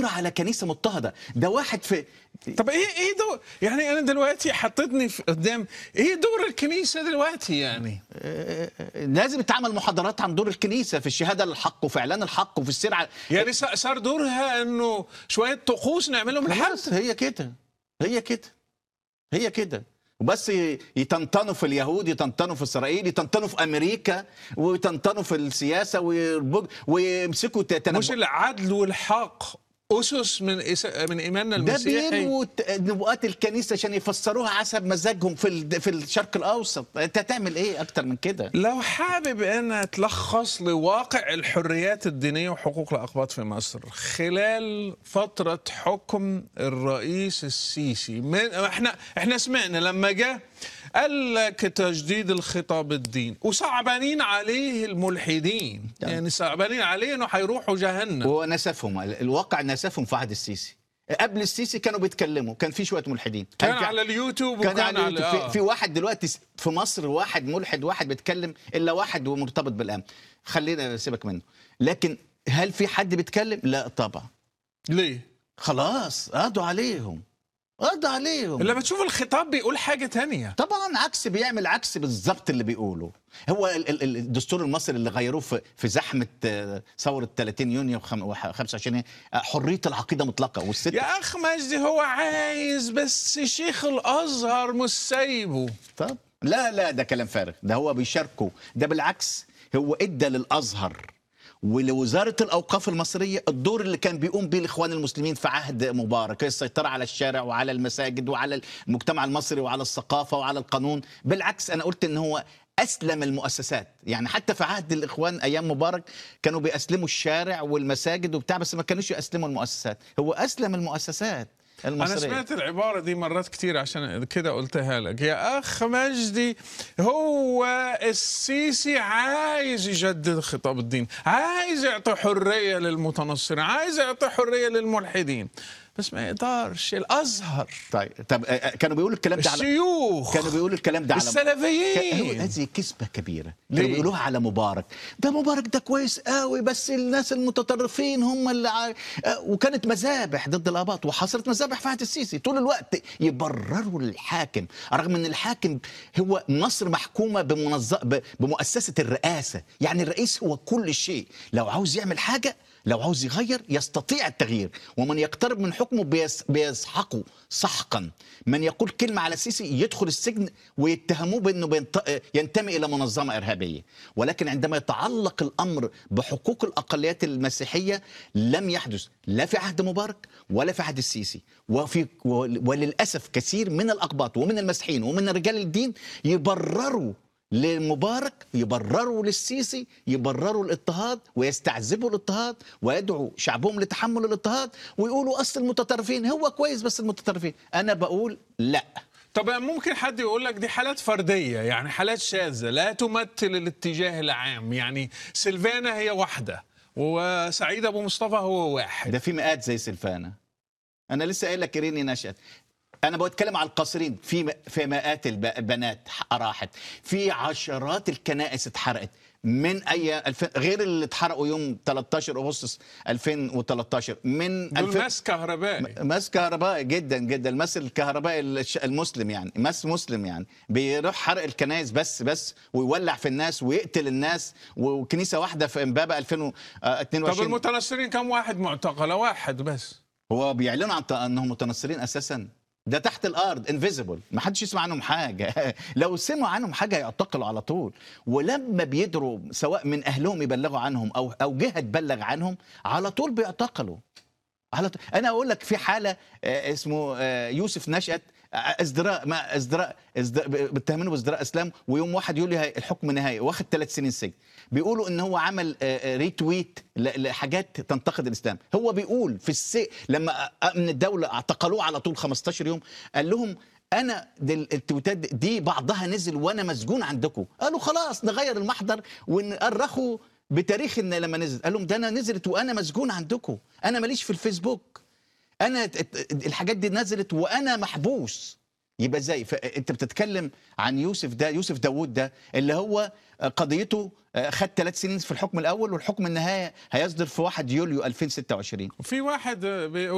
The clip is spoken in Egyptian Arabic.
مر على كنيسه مضطهده ده واحد في طب ايه ايه دور يعني انا دلوقتي حطيتني في قدام ايه دور الكنيسه دلوقتي يعني لازم يتعمل محاضرات عن دور الكنيسه في الشهاده للحق وفي اعلان الحق وفي السير على يعني ص- صار دورها انه شويه طقوس نعملهم لحد خلاص هي كده هي كده هي كده وبس ي- يتنطنوا في اليهود يتنطنوا في اسرائيل يتنطنوا في امريكا ويتنطنوا في السياسه ويربج- ويمسكوا ت- تنبؤ مش العدل والحق اسس من إس- من ايماننا ده المسيحي بيلغوا ت- نبوءات الكنيسه عشان يفسروها حسب مزاجهم في ال- في الشرق الاوسط انت هتعمل ايه اكتر من كده لو حابب أن تلخص لواقع الحريات الدينية وحقوق الأقباط في مصر خلال فترة حكم الرئيس السيسي من احنا احنا سمعنا لما جاء قال لك تجديد الخطاب الدين وصعبانين عليه الملحدين يعني صعبانين عليه انه حيروحوا جهنم هو نسفهم ال- الواقع نسفهم في عهد السيسي قبل السيسي كانوا بيتكلموا كان في شويه ملحدين كان في- على اليوتيوب كان وكان على على اليوتيوب. آه. في, في واحد دلوقتي س- في مصر واحد ملحد واحد بيتكلم الا واحد ومرتبط بالامن خلينا سيبك منه لكن هل في حد بيتكلم لا طبعا ليه؟ خلاص قضوا عليهم قضوا عليهم لما تشوف الخطاب بيقول حاجة تانية طبعا عكس بيعمل عكس بالظبط اللي بيقوله هو ال- ال- ال- الدستور المصري اللي غيروه في في زحمه آه، ثوره 30 يونيو و 25 يناير، آه، حريه العقيده مطلقه والست يا أخ مجدي هو عايز بس شيخ الأزهر مش سايبه طب لا لا ده كلام فارغ ده هو بيشاركه ده بالعكس هو ادى للازهر ولوزاره الاوقاف المصريه الدور اللي كان بيقوم به الاخوان المسلمين في عهد مبارك السيطره على الشارع وعلى المساجد وعلى المجتمع المصري وعلى الثقافه وعلى القانون بالعكس انا قلت ان هو اسلم المؤسسات يعني حتى في عهد الاخوان ايام مبارك كانوا بيأسلموا الشارع والمساجد وبتاع بس ما كانوش يأسلموا المؤسسات هو اسلم المؤسسات المصريه أنا سمعت العبارة دي مرات كتير عشان كده قلتها لك يا أخ مجدي هو السيسي عايز يجدد خطاب الدين عايز يعطي حرية للمتنصرين عايز يعطي حرية للملحدين بس ما يقدرش الأزهر طيب طب آه، آه، كانوا بيقولوا الكلام ده على الشيوخ كانوا بيقولوا الكلام ده على كان- هو السلفيين هذه كذبه كبيره ليه؟ كانوا بيقولوها على مبارك ده مبارك ده كويس قوي بس الناس المتطرفين هم اللي ع... آه، وكانت مذابح ضد الاباط وحصلت مذابح في عهد السيسي طول الوقت يبرروا الحاكم رغم ان الحاكم هو مصر محكومه بمنظ... ب... بمؤسسه الرئاسه يعني الرئيس هو كل شيء لو عاوز يعمل حاجه لو عاوز يغير يستطيع التغيير ومن يقترب من حكمه بيس بيسحقه سحقا من يقول كلمة على السيسي يدخل السجن ويتهموه بأنه بينت- ينتمي إلى منظمة إرهابية ولكن عندما يتعلق الأمر بحقوق الأقليات المسيحية لم يحدث لا في عهد مبارك ولا في عهد السيسي وفي وللأسف كثير من الأقباط ومن المسيحيين ومن رجال الدين يبرروا لمبارك يبرروا للسيسي يبرروا الاضطهاد ويستعذبوا الاضطهاد ويدعوا شعبهم لتحمل الاضطهاد ويقولوا اصل المتطرفين هو كويس بس المتطرفين انا بقول لا طب ممكن حد يقول لك دي حالات فردية يعني حالات شاذة لا تمثل الاتجاه العام يعني سيلفانا هي واحدة وسعيد أبو مصطفى هو واحد ده في مئات زي سلفانا انا لسه قايل لك ريني نشأت انا بتكلم على القاصرين في م- في مئات الب- البنات ح- راحت في عشرات الكنائس اتحرقت من اي الف... غير اللي اتحرقوا يوم 13 اغسطس 2013 من دول 2000 ماس كهربائي ماس كهربائي جدا جدا الماس الكهربائي الش- المسلم يعني ماس مسلم يعني بيروح حرق الكنائس بس بس ويولع في الناس ويقتل الناس وكنيسه واحده في امبابه طب 2022 المتنصرين كم واحد معتقلة واحد بس هو بيعلنوا عن ط- انهم متنصرين اساسا ده تحت الارض انفيزبل ما حدش يسمع عنهم حاجه لو سمعوا عنهم حاجه يعتقلوا على طول ولما بيدروا سواء من اهلهم يبلغوا عنهم او او جهه تبلغ عنهم على طول بيعتقلوا على طول. انا اقول لك في حاله آه، اسمه آه، يوسف نشأت آه، ازدراء ما ازدراء ازدراء بيتهمونه بازدراء اسلام ويوم واحد يقول لي هي- الحكم نهائي واخد ثلاث سنين سجن بيقولوا ان هو عمل آه، آه، ريتويت ل- لحاجات تنتقد الاسلام هو بيقول في الس لما امن الدوله اعتقلوه على طول 15 يوم قال لهم انا دي التويتات دي بعضها نزل وانا مسجون عندكم قالوا خلاص نغير المحضر ونأرخوا بتاريخ ان لما نزلت قال لهم ده انا نزلت وانا مسجون عندكم انا ماليش في الفيسبوك انا ت- ت- الحاجات دي نزلت وانا محبوس يبقى ازاي فانت بتتكلم عن يوسف ده يوسف داوود ده اللي هو قضيته خد ثلاث سنين في الحكم الاول والحكم النهايه هيصدر في 1 يوليو 2026 وفي واحد بيقول